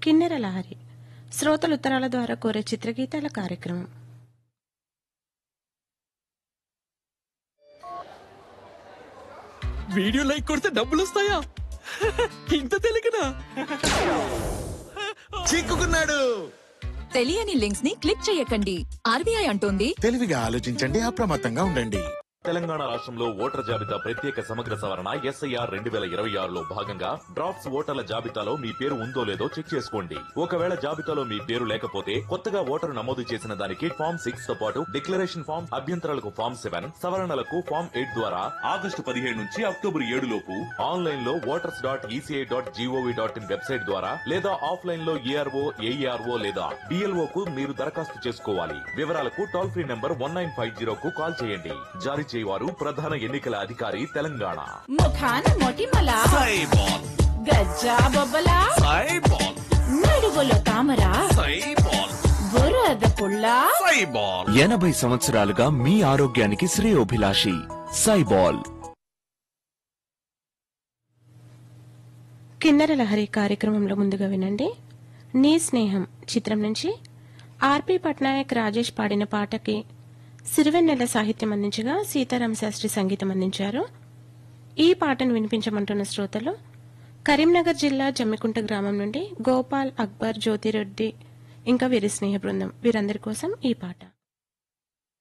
కిన్నెర లహరి శ్రోతలు ఉత్తరాల ద్వారా కోరే చిత్రగీతాల కార్యక్రమం వీడియో లైక్ కొడితే డబ్బులు వస్తాయా ఇంత తెలియకనా చిక్కుకున్నాడు తెలియని లింక్స్ ని క్లిక్ చేయకండి ఆర్బీఐ అంటోంది తెలివిగా ఆలోచించండి అప్రమత్తంగా ఉండండి తెలంగాణ రాష్ట్రంలో ఓటర్ జాబితా ప్రత్యేక సమగ్ర సవరణ ఎస్ఐఆర్ రెండు వేల ఇరవై ఆరులో భాగంగా డ్రాఫ్ట్స్ ఓటర్ల జాబితాలో మీ పేరు ఉందో లేదో చెక్ చేసుకోండి ఒకవేళ జాబితాలో మీ పేరు లేకపోతే కొత్తగా ఓటరు నమోదు చేసిన దానికి ఫామ్ సిక్స్ తో పాటు డిక్లరేషన్ ఫామ్ అభ్యంతరాలకు ఫామ్ సెవెన్ సవరణలకు ఫామ్ ఎయిట్ ద్వారా ఆగస్టు పదిహేడు నుంచి అక్టోబర్ ఏడు లోపు ఆన్లైన్ లో voters dot ECI dot GOV dot in website ద్వారా లేదా ఆఫ్లైన్ లో ఏఆర్ఓ ఏఈఆర్ఓ లేదా డిఎల్ఓ కు మీరు దరఖాస్తు చేసుకోవాలి వివరాలకు toll free number one nine five zero కు కాల్ చేయండి జారీ చేయవారు ప్రధాన ఎన్నికల అధికారి తెలంగాణ ముఖాన మొటిమల గజ్జా బొబ్బల నడువులో తామర బురద పుల్ల ఎనభై సంవత్సరాలుగా మీ ఆరోగ్యానికి శ్రేయోభిలాషి సైబాల్ కిన్నెర లహరి కార్యక్రమంలో ముందుగా వినండి నీ స్నేహం చిత్రం నుంచి ఆర్పి పట్నాయక్ రాజేష్ పాడిన పాటకి సిరివెన్నెల సాహిత్యం అందించగా సీతారామ శాస్త్రి సంగీతం అందించారు ఈ పాటను వినిపించమంటున్న శ్రోతలు కరీంనగర్ జిల్లా జమ్మికుంట గ్రామం నుండి గోపాల్ అక్బర్ జ్యోతిరెడ్డి ఇంకా వీరి స్నేహ బృందం వీరందరి కోసం ఈ పాట